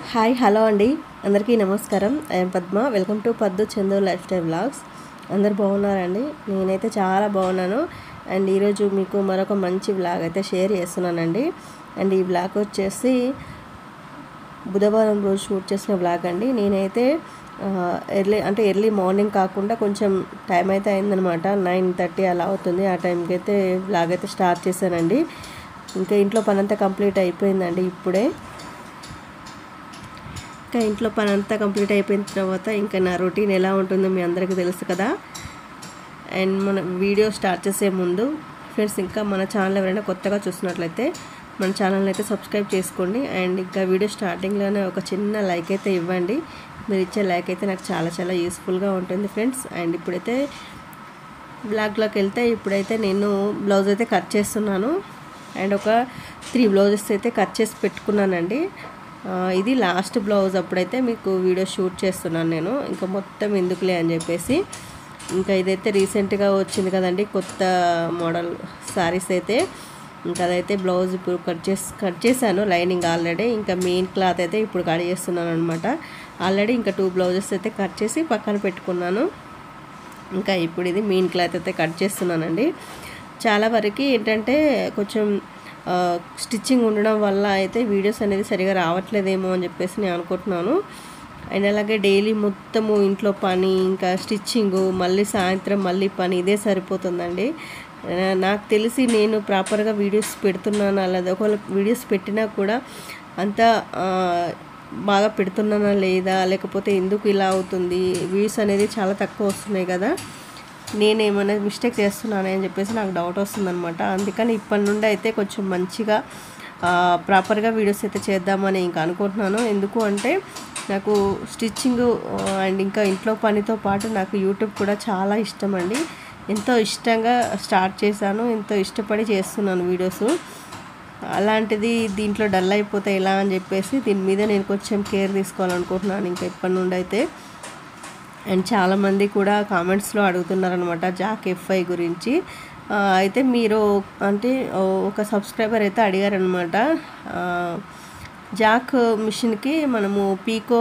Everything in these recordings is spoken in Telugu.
హాయ్ హలో అండి అందరికీ నమస్కారం ఐఎమ్ పద్మ వెల్కమ్ టు పద్దు చందు లైఫ్ స్టైల్ బ్లాగ్స్ అందరు బాగున్నారండి నేనైతే చాలా బాగున్నాను అండ్ ఈరోజు మీకు మరొక మంచి బ్లాగ్ అయితే షేర్ చేస్తున్నానండి అండ్ ఈ బ్లాగ్ వచ్చేసి బుధవారం రోజు షూట్ చేసిన బ్లాగ్ అండి నేనైతే ఎర్లీ అంటే ఎర్లీ మార్నింగ్ కాకుండా కొంచెం టైం అయితే అయిందనమాట నైన్ థర్టీ అలా అవుతుంది ఆ టైంకి అయితే బ్లాగ్ అయితే స్టార్ట్ చేశానండి ఇంకా ఇంట్లో పని అంతా కంప్లీట్ అయిపోయిందండి ఇప్పుడే ఇంకా ఇంట్లో పని అంతా కంప్లీట్ అయిపోయిన తర్వాత ఇంకా నా రొటీన్ ఎలా ఉంటుందో మీ అందరికీ తెలుసు కదా అండ్ మన వీడియో స్టార్ట్ చేసే ముందు ఫ్రెండ్స్ ఇంకా మన ఛానల్ ఎవరైనా కొత్తగా చూస్తున్నట్లయితే మన ఛానల్ని అయితే సబ్స్క్రైబ్ చేసుకోండి అండ్ ఇంకా వీడియో స్టార్టింగ్లోనే ఒక చిన్న లైక్ అయితే ఇవ్వండి మీరు ఇచ్చే లైక్ అయితే నాకు చాలా చాలా యూస్ఫుల్గా ఉంటుంది ఫ్రెండ్స్ అండ్ ఇప్పుడైతే బ్లాగ్లోకి వెళ్తే ఇప్పుడైతే నేను బ్లౌజ్ అయితే కట్ చేస్తున్నాను అండ్ ఒక త్రీ బ్లౌజెస్ అయితే కట్ చేసి పెట్టుకున్నానండి ఇది లాస్ట్ బ్లౌజ్ అప్పుడైతే మీకు వీడియో షూట్ చేస్తున్నాను నేను ఇంకా మొత్తం ఎందుకులే అని చెప్పేసి ఇంకా ఇదైతే రీసెంట్గా వచ్చింది కదండి కొత్త మోడల్ శారీస్ అయితే ఇంకా అదైతే బ్లౌజ్ ఇప్పుడు కట్ చేసి కట్ చేశాను లైనింగ్ ఆల్రెడీ ఇంకా మెయిన్ క్లాత్ అయితే ఇప్పుడు కట్ చేస్తున్నాను అనమాట ఆల్రెడీ ఇంకా టూ బ్లౌజెస్ అయితే కట్ చేసి పక్కన పెట్టుకున్నాను ఇంకా ఇప్పుడు ఇది మెయిన్ క్లాత్ అయితే కట్ చేస్తున్నానండి చాలా వరకు ఏంటంటే కొంచెం స్టిచ్చింగ్ ఉండడం వల్ల అయితే వీడియోస్ అనేది సరిగా రావట్లేదేమో అని చెప్పేసి నేను అనుకుంటున్నాను అండ్ అలాగే డైలీ మొత్తము ఇంట్లో పని ఇంకా స్టిచ్చింగ్ మళ్ళీ సాయంత్రం మళ్ళీ పని ఇదే సరిపోతుందండి నాకు తెలిసి నేను ప్రాపర్గా వీడియోస్ పెడుతున్నాను అలాగే ఒకవేళ వీడియోస్ పెట్టినా కూడా అంత బాగా పెడుతున్నానా లేదా లేకపోతే ఎందుకు ఇలా అవుతుంది వ్యూస్ అనేది చాలా తక్కువ వస్తున్నాయి కదా నేను ఏమైనా మిస్టేక్ చేస్తున్నాను అని చెప్పేసి నాకు డౌట్ వస్తుందనమాట అందుకని ఇప్పటి నుండి అయితే కొంచెం మంచిగా ప్రాపర్గా వీడియోస్ అయితే చేద్దామని ఇంకా అనుకుంటున్నాను ఎందుకు అంటే నాకు స్టిచ్చింగ్ అండ్ ఇంకా ఇంట్లో పనితో పాటు నాకు యూట్యూబ్ కూడా చాలా ఇష్టం అండి ఎంతో ఇష్టంగా స్టార్ట్ చేశాను ఎంతో ఇష్టపడి చేస్తున్నాను వీడియోస్ అలాంటిది దీంట్లో డల్ అయిపోతే ఎలా అని చెప్పేసి దీని మీద నేను కొంచెం కేర్ తీసుకోవాలనుకుంటున్నాను ఇంకా ఇప్పటి నుండి అయితే అండ్ చాలామంది కూడా కామెంట్స్లో అడుగుతున్నారనమాట జాక్ ఎఫ్ఐ గురించి అయితే మీరు అంటే ఒక సబ్స్క్రైబర్ అయితే అడిగారనమాట జాక్ మిషన్కి మనము పీకో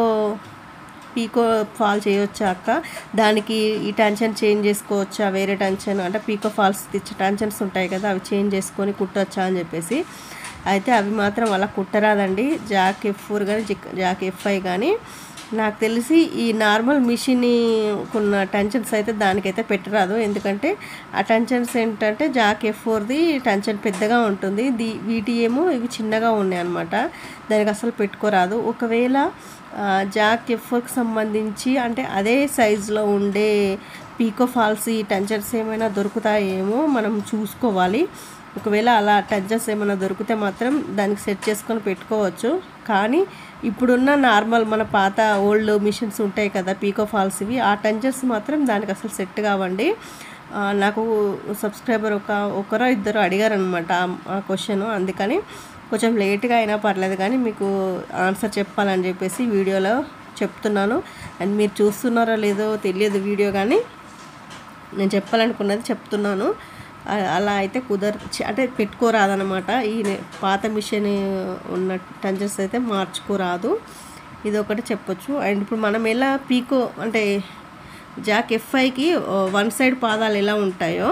పీకో ఫాల్ చేయొచ్చా అక్క దానికి ఈ టెన్షన్ చేంజ్ చేసుకోవచ్చా వేరే టెన్షన్ అంటే పీకో ఫాల్స్ టెన్షన్స్ ఉంటాయి కదా అవి చేంజ్ చేసుకొని కుట్టొచ్చా అని చెప్పేసి అయితే అవి మాత్రం అలా కుట్టరాదండి జాక్ ఎఫ్ ఫోర్ కానీ జాక్ ఎఫ్ఐ కానీ నాకు తెలిసి ఈ నార్మల్ మిషన్ కొన్న టెన్షన్స్ అయితే దానికైతే పెట్టరాదు ఎందుకంటే ఆ టెన్షన్స్ ఏంటంటే జాక్ ఎఫ్ ఫోర్ది టెన్షన్ పెద్దగా ఉంటుంది ది వీటి ఏమో ఇవి చిన్నగా ఉన్నాయి అనమాట దానికి అసలు పెట్టుకోరాదు ఒకవేళ జాక్ ఎఫ్ ఫోర్కి సంబంధించి అంటే అదే సైజులో ఉండే పీకో ఫాల్స్ ఈ టెన్షన్స్ ఏమైనా దొరుకుతాయేమో మనం చూసుకోవాలి ఒకవేళ అలా టెన్షన్స్ ఏమైనా దొరికితే మాత్రం దానికి సెట్ చేసుకొని పెట్టుకోవచ్చు కానీ ఇప్పుడున్న నార్మల్ మన పాత ఓల్డ్ మిషన్స్ ఉంటాయి కదా పీకో ఫాల్స్ ఇవి ఆ టెన్షన్స్ మాత్రం దానికి అసలు సెట్ కావండి నాకు సబ్స్క్రైబర్ ఒక ఒకరో ఇద్దరు అడిగారనమాట ఆ క్వశ్చన్ అందుకని కొంచెం లేట్గా అయినా పర్లేదు కానీ మీకు ఆన్సర్ చెప్పాలని చెప్పేసి వీడియోలో చెప్తున్నాను అండ్ మీరు చూస్తున్నారో లేదో తెలియదు వీడియో కానీ నేను చెప్పాలనుకున్నది చెప్తున్నాను అలా అయితే కుదర అంటే పెట్టుకోరాదనమాట ఈ పాత మిషన్ ఉన్న టెన్షన్స్ అయితే మార్చుకోరాదు ఇది ఒకటి చెప్పొచ్చు అండ్ ఇప్పుడు మనం ఎలా పీకో అంటే జాక్ ఎఫ్ఐకి వన్ సైడ్ పాదాలు ఎలా ఉంటాయో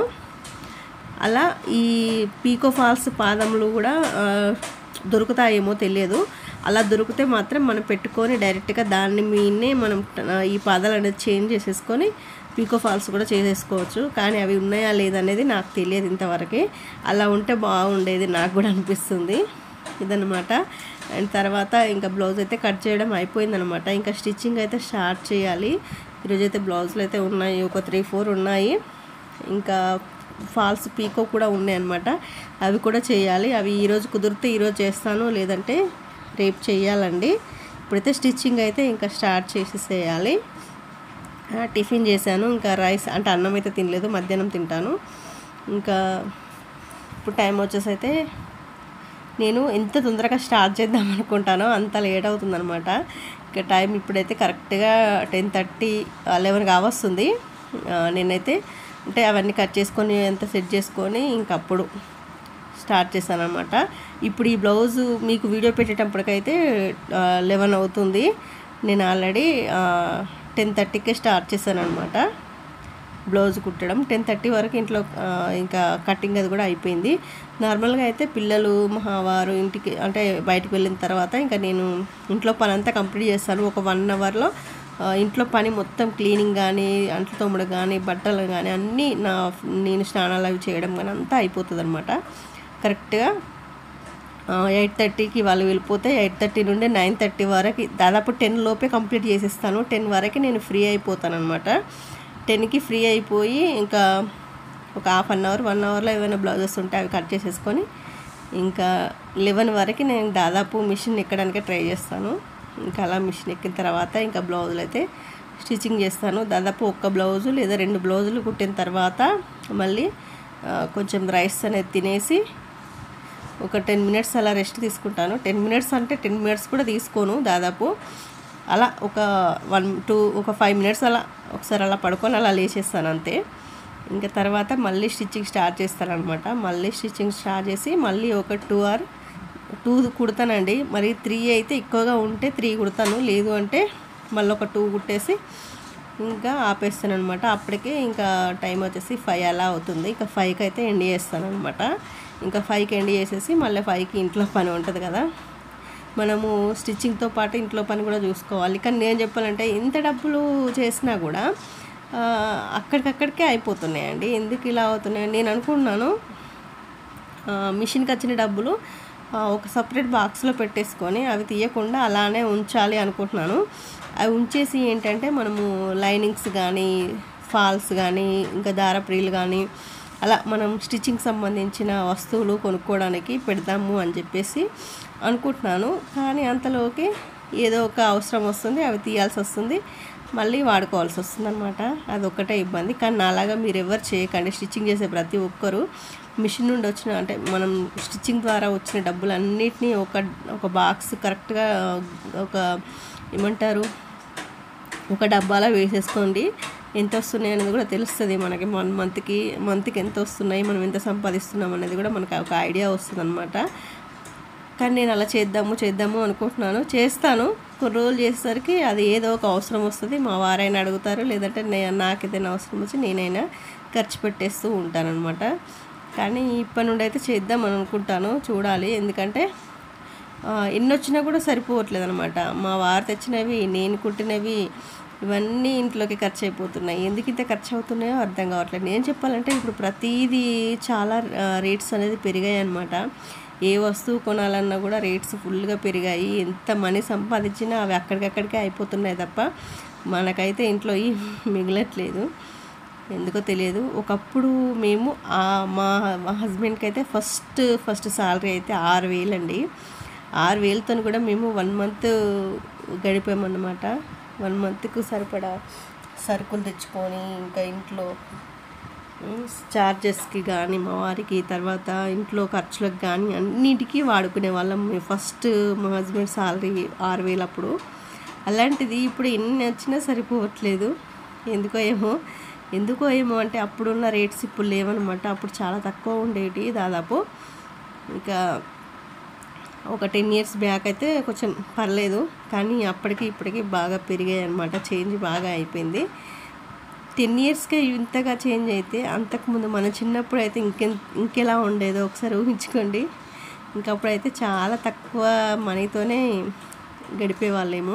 అలా ఈ పీకో ఫాల్స్ పాదములు కూడా దొరుకుతాయేమో తెలియదు అలా దొరికితే మాత్రం మనం పెట్టుకొని డైరెక్ట్గా దాన్ని మీనే మనం ఈ పాదాలు అనేది చేంజ్ చేసేసుకొని పీకో ఫాల్స్ కూడా చేసేసుకోవచ్చు కానీ అవి ఉన్నాయా లేదనేది నాకు తెలియదు ఇంతవరకు అలా ఉంటే బాగుండేది నాకు కూడా అనిపిస్తుంది ఇదనమాట అండ్ తర్వాత ఇంకా బ్లౌజ్ అయితే కట్ చేయడం అయిపోయిందనమాట ఇంకా స్టిచ్చింగ్ అయితే స్టార్ట్ చేయాలి ఈరోజు అయితే బ్లౌజులు అయితే ఉన్నాయి ఒక త్రీ ఫోర్ ఉన్నాయి ఇంకా ఫాల్స్ పీకో కూడా ఉన్నాయి అనమాట అవి కూడా చేయాలి అవి ఈరోజు కుదిరితే ఈరోజు చేస్తాను లేదంటే రేపు చేయాలండి ఇప్పుడైతే స్టిచ్చింగ్ అయితే ఇంకా స్టార్ట్ చేసేసేయాలి టిఫిన్ చేశాను ఇంకా రైస్ అంటే అన్నం అయితే తినలేదు మధ్యాహ్నం తింటాను ఇంకా ఇప్పుడు టైం వచ్చేసి అయితే నేను ఎంత తొందరగా స్టార్ట్ చేద్దాం అనుకుంటానో అంత లేట్ అవుతుందనమాట ఇంకా టైం ఇప్పుడైతే కరెక్ట్గా టెన్ థర్టీ లెవెన్ కావస్తుంది నేనైతే అంటే అవన్నీ కట్ చేసుకొని ఎంత సెట్ చేసుకొని ఇంకప్పుడు స్టార్ట్ చేశాను అనమాట ఇప్పుడు ఈ బ్లౌజ్ మీకు వీడియో పెట్టేటప్పటికైతే లెవెన్ అవుతుంది నేను ఆల్రెడీ టెన్ థర్టీకే స్టార్ట్ చేశాను అనమాట బ్లౌజ్ కుట్టడం టెన్ థర్టీ వరకు ఇంట్లో ఆ, ఇంకా కటింగ్ అది కూడా అయిపోయింది నార్మల్గా అయితే పిల్లలు మా వారు ఇంటికి అంటే బయటకు వెళ్ళిన తర్వాత ఇంకా నేను ఇంట్లో పని అంతా కంప్లీట్ చేస్తాను ఒక వన్ అవర్లో ఇంట్లో పని మొత్తం క్లీనింగ్ కానీ అంట్లు తోమడం కానీ బట్టలు కానీ అన్నీ నా నేను స్నానాలు అవి చేయడం కానీ అంతా అయిపోతుంది అనమాట కరెక్ట్గా ఎయిట్ థర్టీకి వాళ్ళు వెళ్ళిపోతే ఎయిట్ థర్టీ నుండి నైన్ థర్టీ వరకు దాదాపు టెన్ లోపే కంప్లీట్ చేసేస్తాను టెన్ వరకు నేను ఫ్రీ అయిపోతాను అనమాట టెన్కి ఫ్రీ అయిపోయి ఇంకా ఒక హాఫ్ అన్ అవర్ వన్ అవర్లో ఏమైనా బ్లౌజెస్ ఉంటే అవి కట్ చేసేసుకొని ఇంకా లెవెన్ వరకు నేను దాదాపు మిషన్ ఎక్కడానికి ట్రై చేస్తాను ఇంకా అలా మిషన్ ఎక్కిన తర్వాత ఇంకా బ్లౌజులు అయితే స్టిచ్చింగ్ చేస్తాను దాదాపు ఒక్క బ్లౌజు లేదా రెండు బ్లౌజులు కుట్టిన తర్వాత మళ్ళీ ఆ, కొంచెం రైస్ అనేది తినేసి ఒక టెన్ మినిట్స్ అలా రెస్ట్ తీసుకుంటాను టెన్ మినిట్స్ అంటే టెన్ మినిట్స్ కూడా తీసుకోను దాదాపు అలా ఒక వన్ టూ ఒక ఫైవ్ మినిట్స్ అలా ఒకసారి అలా పడుకొని అలా లేచేస్తాను అంతే ఇంకా తర్వాత మళ్ళీ స్టిచ్చింగ్ స్టార్ట్ చేస్తాను అనమాట మళ్ళీ స్టిచ్చింగ్ స్టార్ట్ చేసి మళ్ళీ ఒక టూ అవర్ టూ కుడతానండి మరి త్రీ అయితే ఎక్కువగా ఉంటే త్రీ కుడతాను లేదు అంటే మళ్ళీ ఒక టూ కుట్టేసి ఇంకా ఆపేస్తాను అనమాట అప్పటికే ఇంకా టైం వచ్చేసి ఫైవ్ అలా అవుతుంది ఇంకా ఫైవ్కి అయితే ఎండ్ చేస్తాను అనమాట ఇంకా ఫైవ్కి ఎండ్ చేసేసి మళ్ళీ ఫైవ్కి ఇంట్లో పని ఉంటుంది కదా మనము స్టిచ్చింగ్తో పాటు ఇంట్లో పని కూడా చూసుకోవాలి కానీ నేను చెప్పాలంటే ఇంత డబ్బులు చేసినా కూడా ఆ, అక్కడికక్కడికే అయిపోతున్నాయండి ఎందుకు ఇలా అవుతున్నాయి నేను అనుకుంటున్నాను ఆ, మిషన్కి వచ్చిన డబ్బులు ఆ, ఒక సపరేట్ బాక్స్లో పెట్టేసుకొని అవి తీయకుండా అలానే ఉంచాలి అనుకుంటున్నాను అవి ఉంచేసి ఏంటంటే మనము లైనింగ్స్ కానీ ఫాల్స్ కానీ ఇంకా దారప్రీలు కానీ అలా మనం స్టిచ్చింగ్ సంబంధించిన వస్తువులు కొనుక్కోవడానికి పెడదాము అని చెప్పేసి అనుకుంటున్నాను కానీ అంతలోకి ఏదో ఒక అవసరం వస్తుంది అవి తీయాల్సి వస్తుంది మళ్ళీ వాడుకోవాల్సి వస్తుంది అనమాట అదొక్కటే ఇబ్బంది కానీ నాలాగా మీరు ఎవరు చేయకండి స్టిచ్చింగ్ చేసే ప్రతి ఒక్కరు మిషన్ నుండి వచ్చిన అంటే మనం స్టిచ్చింగ్ ద్వారా వచ్చిన డబ్బులు అన్నిటినీ ఒక ఒక బాక్స్ కరెక్ట్గా ఒక ఏమంటారు ఒక డబ్బాలో వేసేసుకోండి ఎంత వస్తున్నాయి అనేది కూడా తెలుస్తుంది మనకి వన్ మంత్కి మంత్కి ఎంత వస్తున్నాయి మనం ఎంత సంపాదిస్తున్నాం అనేది కూడా మనకు ఒక ఐడియా వస్తుంది అనమాట కానీ నేను అలా చేద్దాము చేద్దాము అనుకుంటున్నాను చేస్తాను కొన్ని రోజులు చేసేసరికి అది ఏదో ఒక అవసరం వస్తుంది మా వారైనా అడుగుతారు లేదంటే నే నాకు ఏదైనా అవసరం వచ్చి నేనైనా ఖర్చు పెట్టేస్తూ ఉంటానన్నమాట కానీ ఇప్పటి నుండి అయితే చేద్దామని అనుకుంటాను చూడాలి ఎందుకంటే ఆ, ఎన్ని వచ్చినా కూడా సరిపోవట్లేదు అనమాట మా వారు తెచ్చినవి నేను కుట్టినవి ఇవన్నీ ఇంట్లోకి ఖర్చు అయిపోతున్నాయి ఎందుకు ఇంత ఖర్చు అవుతున్నాయో అర్థం కావట్లేదు నేను చెప్పాలంటే ఇప్పుడు ప్రతిదీ చాలా రేట్స్ అనేది పెరిగాయి అనమాట ఏ వస్తువు కొనాలన్నా కూడా రేట్స్ ఫుల్గా పెరిగాయి ఎంత మనీ సంపాదించినా అవి అక్కడికక్కడికే అయిపోతున్నాయి తప్ప మనకైతే ఇంట్లో ఈ మిగలట్లేదు ఎందుకో తెలియదు ఒకప్పుడు మేము ఆ మా మా హస్బెండ్కి అయితే ఫస్ట్ ఫస్ట్ సాలరీ అయితే ఆరు వేలండి ఆరు వేలతో కూడా మేము వన్ మంత్ గడిపామన్నమాట వన్ మంత్కు సరిపడా సరుకులు తెచ్చుకొని ఇంకా ఇంట్లో చార్జెస్కి కానీ మా వారికి తర్వాత ఇంట్లో ఖర్చులకు కానీ అన్నిటికీ వాడుకునే వాళ్ళం మేము ఫస్ట్ మా హస్బెండ్ సాలరీ ఆరు వేలు అప్పుడు అలాంటిది ఇప్పుడు ఎన్ని వచ్చినా సరిపోవట్లేదు ఎందుకో ఏమో ఎందుకో ఏమో అంటే అప్పుడున్న రేట్స్ ఇప్పుడు లేవన్నమాట అప్పుడు చాలా తక్కువ ఉండేవి దాదాపు ఇంకా ఒక టెన్ ఇయర్స్ బ్యాక్ అయితే కొంచెం పర్లేదు కానీ అప్పటికి ఇప్పటికి బాగా పెరిగాయి అనమాట చేంజ్ బాగా అయిపోయింది టెన్ ఇయర్స్కే ఇంతగా చేంజ్ అయితే అంతకుముందు మన చిన్నప్పుడు అయితే ఇంకె ఇంకెలా ఉండేదో ఒకసారి ఊహించుకోండి ఇంకప్పుడైతే చాలా తక్కువ మనీతోనే గడిపేవాళ్ళేమో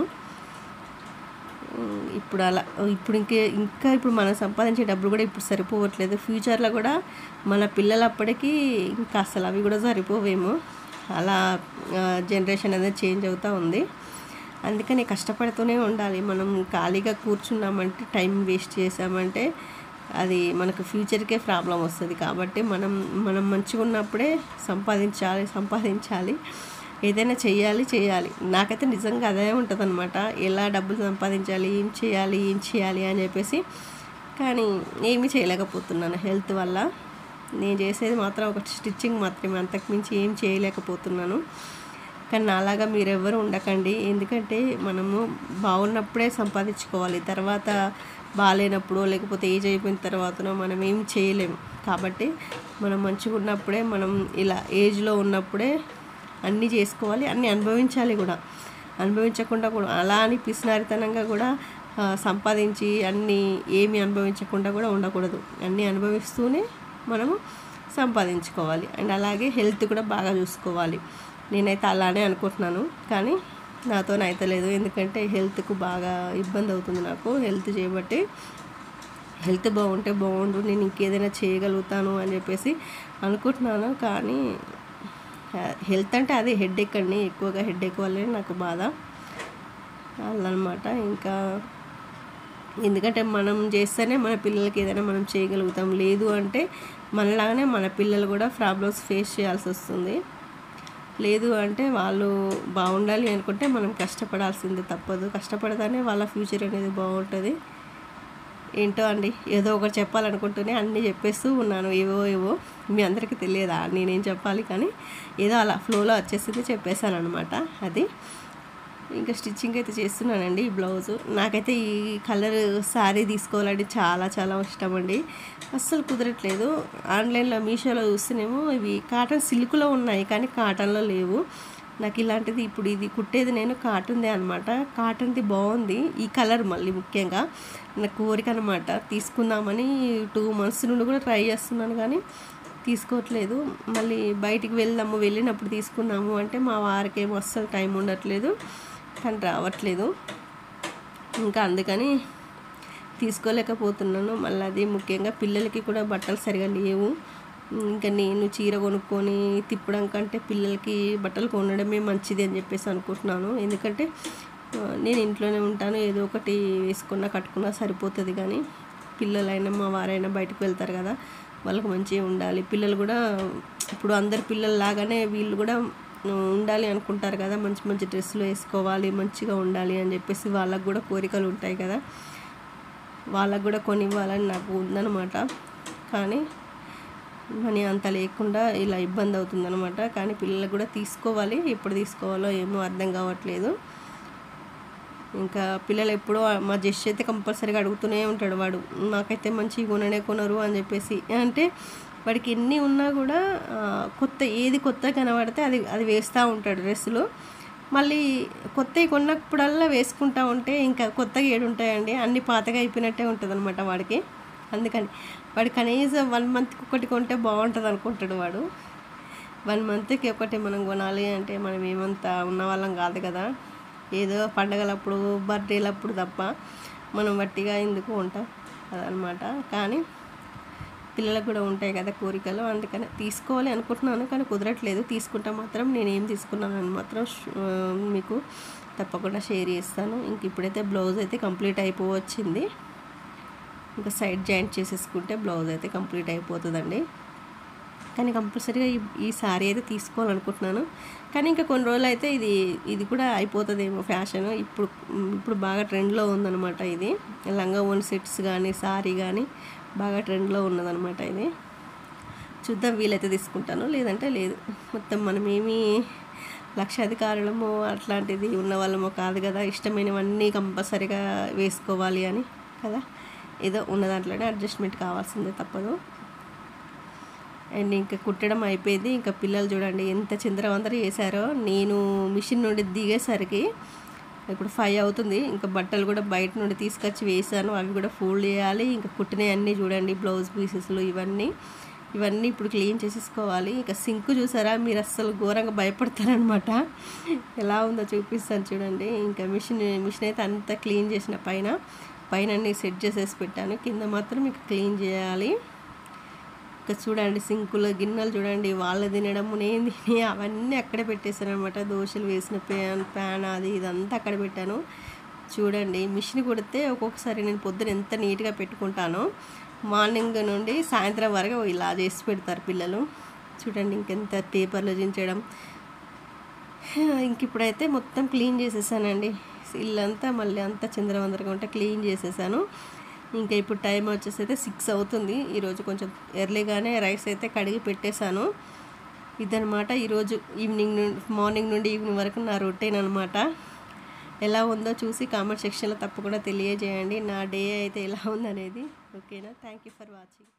ఉమ్, ఇప్పుడు అలా ఇప్పుడు ఇంకే ఇంకా ఇప్పుడు మనం సంపాదించే డబ్బులు కూడా ఇప్పుడు సరిపోవట్లేదు ఫ్యూచర్లో కూడా మన పిల్లలు అప్పటికి ఇంకా అసలు అవి కూడా సరిపోవేమో అలా జనరేషన్ అనేది చేంజ్ అవుతూ ఉంది అందుకని కష్టపడుతూనే ఉండాలి మనం ఖాళీగా కూర్చున్నామంటే టైం వేస్ట్ చేసామంటే అది మనకు ఫ్యూచర్కే ప్రాబ్లం వస్తుంది కాబట్టి మనం మనం మంచిగా ఉన్నప్పుడే సంపాదించాలి సంపాదించాలి ఏదైనా చేయాలి చేయాలి నాకైతే నిజంగా అదే ఉంటుంది అనమాట ఎలా డబ్బులు సంపాదించాలి ఏం చేయాలి ఏం చేయాలి అని చెప్పేసి కానీ ఏమీ చేయలేకపోతున్నాను హెల్త్ వల్ల నేను చేసేది మాత్రం ఒక స్టిచ్చింగ్ మాత్రమే అంతకుమించి ఏం చేయలేకపోతున్నాను కానీ నాలాగా మీరెవ్వరు ఉండకండి ఎందుకంటే మనము బాగున్నప్పుడే సంపాదించుకోవాలి తర్వాత బాగాలేనప్పుడు లేకపోతే ఏజ్ అయిపోయిన తర్వాతనో మనం ఏం చేయలేము కాబట్టి మనం మంచిగా ఉన్నప్పుడే మనం ఇలా ఏజ్లో ఉన్నప్పుడే అన్నీ చేసుకోవాలి అన్నీ అనుభవించాలి కూడా అనుభవించకుండా కూడా అలా అని పిసినారితనంగా కూడా ఆ, సంపాదించి అన్నీ ఏమి అనుభవించకుండా కూడా ఉండకూడదు అన్నీ అనుభవిస్తూనే మనము సంపాదించుకోవాలి అండ్ అలాగే హెల్త్ కూడా బాగా చూసుకోవాలి నేనైతే అలానే అనుకుంటున్నాను కానీ నాతో అయితలేదు ఎందుకంటే హెల్త్కు బాగా ఇబ్బంది అవుతుంది నాకు హెల్త్ చేయబట్టి హెల్త్ బాగుంటే బాగుండు నేను ఇంకేదైనా చేయగలుగుతాను అని చెప్పేసి అనుకుంటున్నాను కానీ హెల్త్ అంటే అదే హెడ్ ఎక్ అండి ఎక్కువగా హెడ్ ఎక్ వల్లే నాకు బాధ అన్నమాట ఇంకా ఎందుకంటే మనం చేస్తేనే మన పిల్లలకి ఏదైనా మనం చేయగలుగుతాం లేదు అంటే మనలాగానే మన పిల్లలు కూడా ప్రాబ్లమ్స్ ఫేస్ చేయాల్సి వస్తుంది లేదు అంటే వాళ్ళు బాగుండాలి అనుకుంటే మనం కష్టపడాల్సిందే తప్పదు కష్టపడతానే వాళ్ళ ఫ్యూచర్ అనేది బాగుంటుంది ఏంటో అండి ఏదో ఒకటి చెప్పాలనుకుంటూనే అన్నీ చెప్పేస్తూ ఉన్నాను ఏవో ఏవో మీ అందరికీ తెలియదా నేనేం చెప్పాలి కానీ ఏదో అలా ఫ్లోలో వచ్చేసింది చెప్పేశాను అనమాట అది ఇంకా స్టిచ్చింగ్ అయితే చేస్తున్నానండి ఈ బ్లౌజ్ నాకైతే ఈ కలర్ శారీ తీసుకోవాలంటే చాలా చాలా ఇష్టం అండి అస్సలు కుదరట్లేదు ఆన్లైన్లో మీషోలో చూస్తేనేమో ఇవి కాటన్ సిల్క్లో ఉన్నాయి కానీ కాటన్లో లేవు నాకు ఇలాంటిది ఇప్పుడు ఇది కుట్టేది నేను కాటన్దే అనమాట కాటన్ది బాగుంది ఈ కలర్ మళ్ళీ ముఖ్యంగా నా కోరిక అనమాట తీసుకుందామని టూ మంత్స్ నుండి కూడా ట్రై చేస్తున్నాను కానీ తీసుకోవట్లేదు మళ్ళీ బయటికి వెళ్దాము వెళ్ళినప్పుడు తీసుకుందాము అంటే మా వారికి ఏమో అస్సలు టైం ఉండట్లేదు కానీ రావట్లేదు ఇంకా అందుకని తీసుకోలేకపోతున్నాను మళ్ళీ అది ముఖ్యంగా పిల్లలకి కూడా బట్టలు సరిగా లేవు ఇంకా నేను చీర కొనుక్కొని తిప్పడం కంటే పిల్లలకి బట్టలు కొనడమే మంచిది అని చెప్పేసి అనుకుంటున్నాను ఎందుకంటే ఆ, నేను ఇంట్లోనే ఉంటాను ఏదో ఒకటి వేసుకున్నా కట్టుకున్నా సరిపోతుంది కానీ పిల్లలైనా మా వారైనా బయటకు వెళ్తారు కదా వాళ్ళకి మంచిగా ఉండాలి పిల్లలు కూడా ఇప్పుడు అందరి పిల్లల్లాగానే వీళ్ళు కూడా ఆ, ఉండాలి అనుకుంటారు కదా మంచి మంచి డ్రెస్సులు వేసుకోవాలి మంచిగా ఉండాలి అని చెప్పేసి వాళ్ళకు కూడా కోరికలు ఉంటాయి కదా వాళ్ళకు కూడా కొనివ్వాలని నాకు ఉందన్నమాట కానీ మనీ అంత లేకుండా ఇలా ఇబ్బంది అవుతుందన్నమాట కానీ పిల్లలకు కూడా తీసుకోవాలి ఎప్పుడు తీసుకోవాలో ఏమో అర్థం కావట్లేదు ఇంకా పిల్లలు ఎప్పుడో మా జస్ట్ అయితే కంపల్సరీగా అడుగుతూనే ఉంటాడు వాడు నాకైతే మంచి కొననే కొనరు అని చెప్పేసి అంటే వాడికి ఎన్ని ఉన్నా కూడా ఆ, కొత్త ఏది కొత్త కనబడితే అది అది వేస్తూ ఉంటాడు డ్రెస్సులు మళ్ళీ కొత్తవి కొన్నప్పుడల్లా వేసుకుంటా ఉంటే ఇంకా కొత్తగా ఏడు ఉంటాయండి అన్ని పాతగా అయిపోయినట్టే ఉంటుంది అనమాట వాడికి అందుకని వాడు కనీసం వన్ మంత్కి ఒకటి కొంటే బాగుంటుంది అనుకుంటాడు వాడు వన్ మంత్కి ఒకటి మనం కొనాలి అంటే మనం ఏమంతా ఉన్న వాళ్ళం కాదు కదా ఏదో పండగలప్పుడు బర్త్డేలప్పుడు తప్ప మనం వట్టిగా ఎందుకు ఉంటాం అదనమాట కానీ పిల్లలకు కూడా ఉంటాయి కదా కోరికలు అందుకని తీసుకోవాలి అనుకుంటున్నాను కానీ కుదరట్లేదు తీసుకుంటే మాత్రం నేను ఏం తీసుకున్నానని మాత్రం ష్- ఆ, మీకు తప్పకుండా షేర్ చేస్తాను ఇంక ఇప్పుడైతే బ్లౌజ్ అయితే కంప్లీట్ అయిపోవచ్చింది ఇంకా సైడ్ జాయింట్ చేసేసుకుంటే బ్లౌజ్ అయితే కంప్లీట్ అయిపోతుందండి కానీ కంపల్సరీగా ఈ ఈ శారీ అయితే తీసుకోవాలనుకుంటున్నాను కానీ ఇంకా కొన్ని రోజులు అయితే ఇది ఇది కూడా అయిపోతుందేమో ఫ్యాషన్ ఇప్పుడు ఇప్పుడు బాగా ట్రెండ్లో ఉందన్నమాట ఇది లంగా ఓన్ సెట్స్ కానీ శారీ కానీ బాగా ట్రెండ్లో ఉన్నదన్నమాట ఇది చూద్దాం వీలైతే తీసుకుంటాను లేదంటే లేదు మొత్తం మనం ఏమీ లక్షాధికారులము అట్లాంటిది ఉన్న వాళ్ళమో కాదు కదా ఇష్టమైనవన్నీ కంపల్సరీగా వేసుకోవాలి అని కదా ఏదో ఉన్న దాంట్లోనే అడ్జస్ట్మెంట్ కావాల్సిందే తప్పదు అండ్ ఇంకా కుట్టడం అయిపోయింది ఇంకా పిల్లలు చూడండి ఎంత చిందరవందర చేశారో నేను మిషన్ నుండి దిగేసరికి ఇప్పుడు ఫైవ్ అవుతుంది ఇంకా బట్టలు కూడా బయట నుండి తీసుకొచ్చి వేసాను అవి కూడా ఫోల్డ్ చేయాలి ఇంకా కుట్టినవి అన్నీ చూడండి బ్లౌజ్ పీసెస్లు ఇవన్నీ ఇవన్నీ ఇప్పుడు క్లీన్ చేసేసుకోవాలి ఇంకా సింక్ చూసారా మీరు అస్సలు ఘోరంగా భయపడతారనమాట ఎలా ఉందో చూపిస్తాను చూడండి ఇంకా మిషన్ మిషన్ అయితే అంతా క్లీన్ చేసిన పైన పైన అన్ని సెట్ చేసేసి పెట్టాను కింద మాత్రం ఇంకా క్లీన్ చేయాలి ఇంకా చూడండి సింకులు గిన్నెలు చూడండి వాళ్ళు తినడం నేను తిని అవన్నీ అక్కడే పెట్టేశాను అనమాట దోశలు వేసిన ప్యాన్ ప్యాన్ అది ఇదంతా అక్కడ పెట్టాను చూడండి మిషన్ కుడితే ఒక్కొక్కసారి నేను పొద్దున ఎంత నీట్గా పెట్టుకుంటానో మార్నింగ్ నుండి సాయంత్రం వరకు ఇలా చేసి పెడతారు పిల్లలు చూడండి ఇంకెంత పేపర్లు దించడం ఇంక ఇప్పుడైతే మొత్తం క్లీన్ చేసేసానండి ఇల్లంతా మళ్ళీ అంతా చంద్రవందరగా ఉంటే క్లీన్ చేసేసాను ఇంకా ఇప్పుడు టైం వచ్చేసి అయితే సిక్స్ అవుతుంది ఈరోజు కొంచెం ఎర్లీగానే రైస్ అయితే కడిగి పెట్టేశాను ఇదనమాట ఈరోజు ఈవినింగ్ నుండి మార్నింగ్ నుండి ఈవినింగ్ వరకు నా రొటీన్ అనమాట ఎలా ఉందో చూసి కామెంట్ సెక్షన్లో తప్పకుండా తెలియజేయండి నా డే అయితే ఎలా ఉందనేది ఓకేనా థ్యాంక్ యూ ఫర్ వాచింగ్